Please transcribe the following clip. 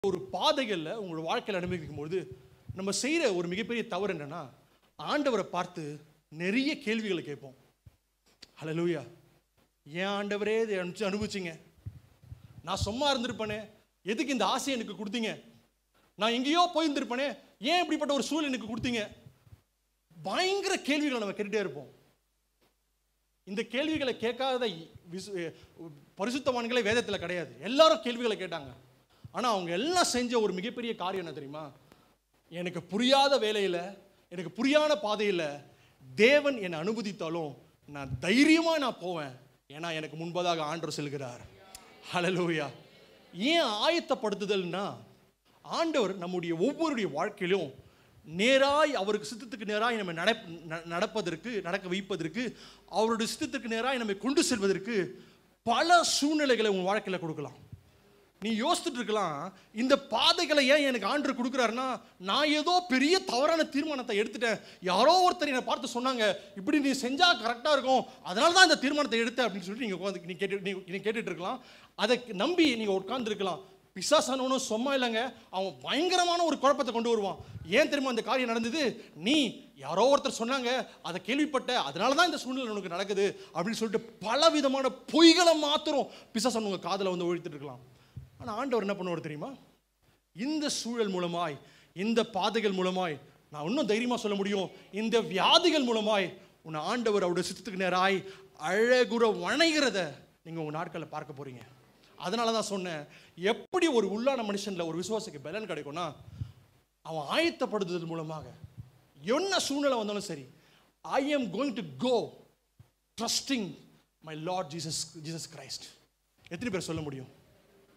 ஒரு பாதைகளில் உங்களோட வாழ்க்கையில் அனுபவிக்கும் பொழுது நம்ம செய்கிற ஒரு மிகப்பெரிய தவறு என்னன்னா ஆண்டவரை பார்த்து நிறைய கேள்விகளை கேட்போம் ஹalleluya ஏன் ஆண்டவரே இதை அனுப்பிச்சு அனுபவிச்சிங்க நான் சும்மா இருந்திருப்பேனே எதுக்கு இந்த ஆசையை எனக்கு கொடுத்தீங்க நான் எங்கேயோ போயிருந்திருப்பேனே ஏன் இப்படிப்பட்ட ஒரு சூழல் எனக்கு கொடுத்தீங்க பயங்கர கேள்விகளை நம்ம கேட்டுட்டே இருப்போம் இந்த கேள்விகளை கேட்காத விசு- பரிசுத்தவான்களே வேதத்தில் கிடையாது எல்லாரும் கேள்விகளை கேட்டாங்க ஆனால் அவங்க எல்லாம் செஞ்ச ஒரு மிகப்பெரிய காரியம் என்ன தெரியுமா எனக்கு புரியாத வேலையில் எனக்கு புரியாத பாதையில் தேவன் என்னை அனுமதித்தாலும் நான் தைரியமாக நான் போவேன் ஏன்னா எனக்கு முன்பதாக ஆண்டவர் செல்கிறார் ஹalleluya ஏன் ஆயத்தப்படுத்துதல்னா ஆண்டவர் நம்முடைய ஒவ்வொருடைய வாழ்க்கையிலும் நேராய் அவருக்கு சித்தத்துக்கு நேராய் நம்ம நடப் ந- நடப்பதற்கு நடக்க வைப்பதற்கு அவருடைய சித்தத்துக்கு நேராய் நம்மை கொண்டு செல்வதற்கு பல சூழ்நிலைகளை உன் வாழ்க்கையில் கொடுக்கலாம் நீ யோசிச்சுட்டு இருக்கலாம் இந்த பாதைகளை ஏன் எனக்கு ஆண்டு கொடுக்குறாருன்னா நான் ஏதோ பெரிய தவறான தீர்மானத்தை எடுத்துட்டேன் யாரோ ஒருத்தர் என்னை பார்த்து சொன்னாங்க இப்படி நீ செஞ்சா கரெக்டாக இருக்கும் அதனால தான் இந்த தீர்மானத்தை எடுத்த அப்படின்னு சொல்லிட்டு நீங்கள் உட்காந்து நீ கேட்டு நீ நீ கேட்டுட்டு இருக்கலாம் அதை நம்பி நீங்கள் உட்காந்துருக்கலாம் பிசாசானவனும் சும்மா இல்லைங்க அவன் பயங்கரமான ஒரு குழப்பத்தை கொண்டு வருவான் ஏன் தெரியுமா அந்த காரியம் நடந்தது நீ யாரோ ஒருத்தர் சொன்னாங்க அதை கேள்விப்பட்ட அதனால தான் இந்த சூழ்நிலை உனக்கு நடக்குது அப்படின்னு சொல்லிட்டு பல விதமான பொய்களை மாத்திரம் பிசாசான் உங்கள் காதில் வந்து ஒழித்துட்டு இருக்கலாம் ஆனால் ஆண்டவர் என்ன பண்ணுவார் தெரியுமா இந்த சூழல் மூலமாய் இந்த பாதைகள் மூலமாய் நான் இன்னும் தைரியமாக சொல்ல முடியும் இந்த வியாதிகள் மூலமாய் உன்னை ஆண்டவர் அவருடைய சித்தத்துக்கு நேராய் அழகுற வணைகிறத நீங்கள் உங்கள் நாட்களில் பார்க்க போறீங்க அதனால தான் சொன்னேன் எப்படி ஒரு உள்ளான மனுஷனில் ஒரு விசுவாசிக்கு பலன் கிடைக்கும்னா அவன் ஆயத்தப்படுத்துதல் மூலமாக என்ன சூழ்நிலை வந்தாலும் சரி I am going to go trusting my lord Jesus Jesus Christ எத்தனை பேர் சொல்ல முடியும்